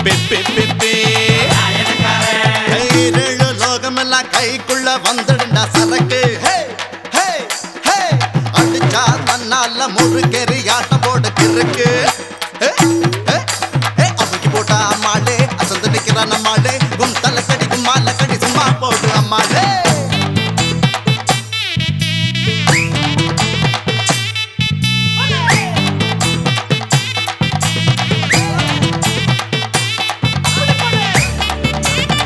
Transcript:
பே பே பே பே ஏழு லோகமெல்லாம் கைக்குள்ள வந்துடுண்டா சரக்கு ஹே, ஹே, ஹே. அடிச்சா தன்னால முறுக்கெறி ஆட்டம் போட கிறுக்கு ஹே, ஹே, ஹே. அமுக்கி போட்டா அம்மாளே அசந்து நிக்கிறா நம்மாளே உன் தலை கடி மாலை கடி